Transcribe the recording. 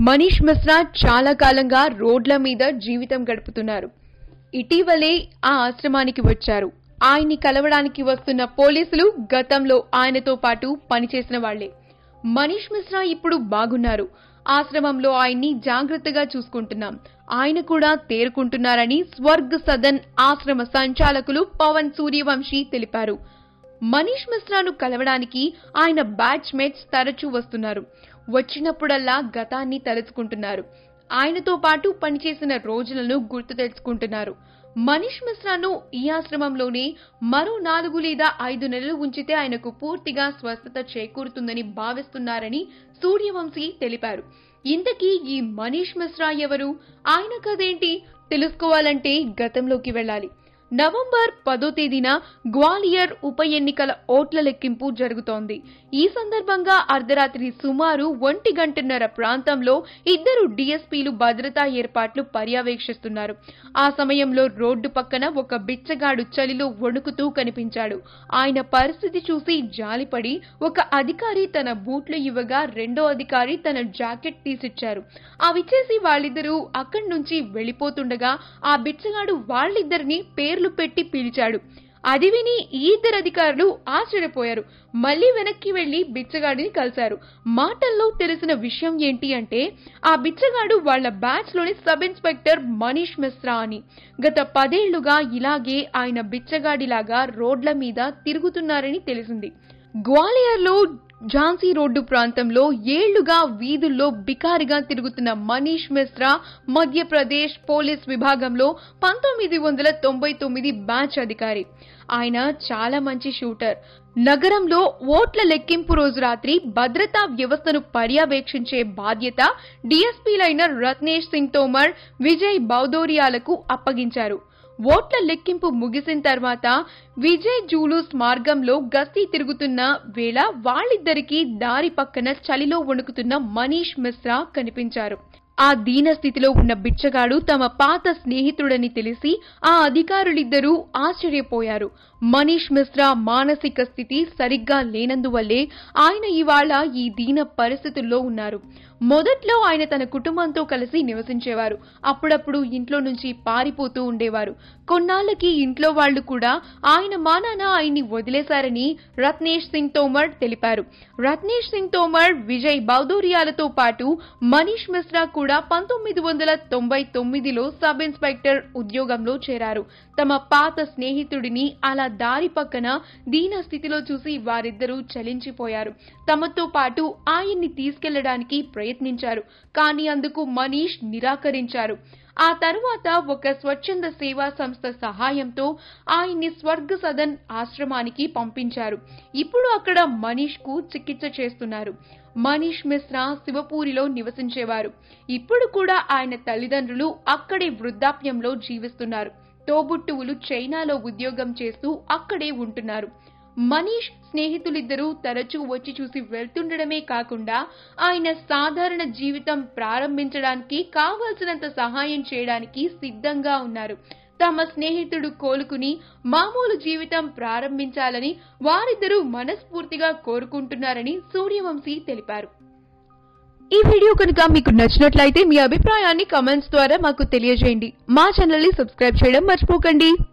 మనీష్ మిశ్రా చాలా కాలంగా రోడ్ల మీద జీవితం గడుపుతున్నారు ఇటీవలే ఆ ఆశ్రమానికి వచ్చారు ఆయన్ని కలవడానికి వస్తున్న పోలీసులు గతంలో ఆయనతో పాటు పనిచేసిన వాళ్లే మనీష్ మిశ్రా ఇప్పుడు బాగున్నారు ఆశ్రమంలో ఆయన్ని జాగ్రత్తగా చూసుకుంటున్నాం ఆయన కూడా తేరుకుంటున్నారని స్వర్గ్ సదన్ ఆశ్రమ సంచాలకులు పవన్ సూర్యవంశీ తెలిపారు మనీష్ మిశ్రాను కలవడానికి ఆయన బ్యాచ్మేట్స్ తరచూ వస్తున్నారు వచ్చినప్పుడల్లా గతాన్ని తలుచుకుంటున్నారు ఆయనతో పాటు పనిచేసిన రోజులను గుర్తు తెచ్చుకుంటున్నారు మనీష్ మిశ్రాను ఈ ఆశ్రమంలోనే మరో నాలుగు లేదా ఐదు నెలలు ఉంచితే ఆయనకు పూర్తిగా స్వస్థత చేకూరుతుందని భావిస్తున్నారని సూర్యవంశీ తెలిపారు ఇంతకీ ఈ మనీష్ మిశ్రా ఎవరు ఆయన కథేంటి తెలుసుకోవాలంటే గతంలోకి వెళ్ళాలి నవంబర్ పదో తేదీన గ్వాలియర్ ఉప ఎన్నికల ఓట్ల లెక్కింపు జరుగుతోంది ఈ సందర్భంగా అర్ధరాత్రి సుమారు ఒంటి గంటన్నర ప్రాంతంలో ఇద్దరు డీఎస్పీలు భద్రతా ఏర్పాట్లు పర్యవేక్షిస్తున్నారు ఆ సమయంలో రోడ్డు పక్కన ఒక బిచ్చగాడు చలిలో వణుకుతూ కనిపించాడు ఆయన పరిస్థితి చూసి జాలిపడి ఒక అధికారి తన బూట్లు ఇవ్వగా రెండో అధికారి తన జాకెట్ తీసిచ్చారు అవిచ్చేసి వాళ్ళిద్దరూ అక్కడి నుంచి వెళ్లిపోతుండగా ఆ బిచ్చగాడు వాళ్ళిద్దరిని పేర్లు పెట్టి పిలిచాడు అది విని ఈ ఇద్దరు అధికారులు ఆశ్చర్యపోయారు మళ్ళీ వెనక్కి వెళ్లి బిచ్చగాడిని కలిశారు మాటల్లో తెలిసిన విషయం ఏంటి అంటే ఆ బిచ్చగాడు వాళ్ళ బ్యాచ్ లోని సబ్ ఇన్స్పెక్టర్ మనీష్ మిశ్రా అని గత పదేళ్లుగా ఇలాగే ఆయన బిచ్చగాడిలాగా రోడ్ల మీద తిరుగుతున్నారని తెలిసింది గ్వాలియర్లో ఝాన్సీ రోడ్డు ప్రాంతంలో ఏళ్లుగా వీధుల్లో బికారిగా తిరుగుతున్న మనీష్ మిశ్రా మధ్యప్రదేశ్ పోలీస్ విభాగంలో పంతొమ్మిది వందల తొంభై తొమ్మిది బ్యాచ్ అధికారి ఆయన చాలా మంచి షూటర్ నగరంలో ఓట్ల లెక్కింపు రోజు రాత్రి భద్రతా వ్యవస్థను పర్యవేక్షించే బాధ్యత డీఎస్పీలైన రత్నేష్ సింగ్ తోమర్ విజయ్ బౌదోరియాలకు అప్పగించారు ఓట్ల లెక్కింపు ముగిసిన తర్వాత విజయ్ జూలూస్ మార్గంలో గస్తీ తిరుగుతున్న వేళ వాళ్ళిద్దరికీ దారి పక్కన చలిలో వణుకుతున్న మనీష్ మిశ్రా కనిపించారు ఆ దీన స్థితిలో ఉన్న బిచ్చగాడు తమ పాత స్నేహితుడని తెలిసి ఆ అధికారులిద్దరూ ఆశ్చర్యపోయారు మనీష్ మిశ్రా మానసిక స్థితి సరిగ్గా లేనందువల్లే ఆయన ఇవాళ ఈ దీన పరిస్థితుల్లో ఉన్నారు మొదట్లో ఆయన తన కుటుంబంతో కలిసి నివసించేవారు అప్పుడప్పుడు ఇంట్లో నుంచి పారిపోతూ ఉండేవారు కొన్నాళ్ళకి ఇంట్లో వాళ్ళు కూడా ఆయన మానాన ఆయన్ని వదిలేశారని రత్నేష్ సింగ్ తోమర్ తెలిపారు రత్నేష్ సింగ్ తోమర్ విజయ్ బౌదోరియాలతో పాటు మనీష్ మిశ్రా కూడా పంతొమ్మిది వందల తొంభై తొమ్మిదిలో సబ్ ఇన్స్పెక్టర్ ఉద్యోగంలో చేరారు తమ పాత స్నేహితుడిని అలా దారి పక్కన దీన స్థితిలో చూసి వారిద్దరూ చలించిపోయారు తమతో పాటు ఆయన్ని తీసుకెళ్లడానికి ప్రయత్నించారు కానీ అందుకు మనీష్ నిరాకరించారు ఆ తరువాత ఒక స్వచ్ఛంద సేవా సంస్థ సహాయంతో ఆయన్ని స్వర్గ సదన్ ఆశ్రమానికి పంపించారు ఇప్పుడు అక్కడ మనీష్ కు చికిత్స చేస్తున్నారు మనీష్ మిశ్రా శివపూరిలో నివసించేవారు ఇప్పుడు కూడా ఆయన తల్లిదండ్రులు అక్కడే వృద్ధాప్యంలో జీవిస్తున్నారు తోబుట్టువులు చైనాలో ఉద్యోగం చేస్తూ అక్కడే ఉంటున్నారు మనీష్ స్నేహితులిద్దరూ తరచూ వచ్చి చూసి వెళ్తుండడమే కాకుండా ఆయన సాధారణ జీవితం ప్రారంభించడానికి కావాల్సినంత సహాయం చేయడానికి సిద్ధంగా ఉన్నారు తమ స్నేహితుడు కోలుకుని మామూలు జీవితం ప్రారంభించాలని వారిద్దరూ మనస్ఫూర్తిగా కోరుకుంటున్నారని సూర్యవంశీ తెలిపారు ఈ వీడియో కనుక మీకు నచ్చినట్లయితే మీ అభిప్రాయాన్ని కమెంట్స్ ద్వారా మాకు తెలియజేయండి మా ఛానల్ ని సబ్స్క్రైబ్ చేయడం మర్చిపోకండి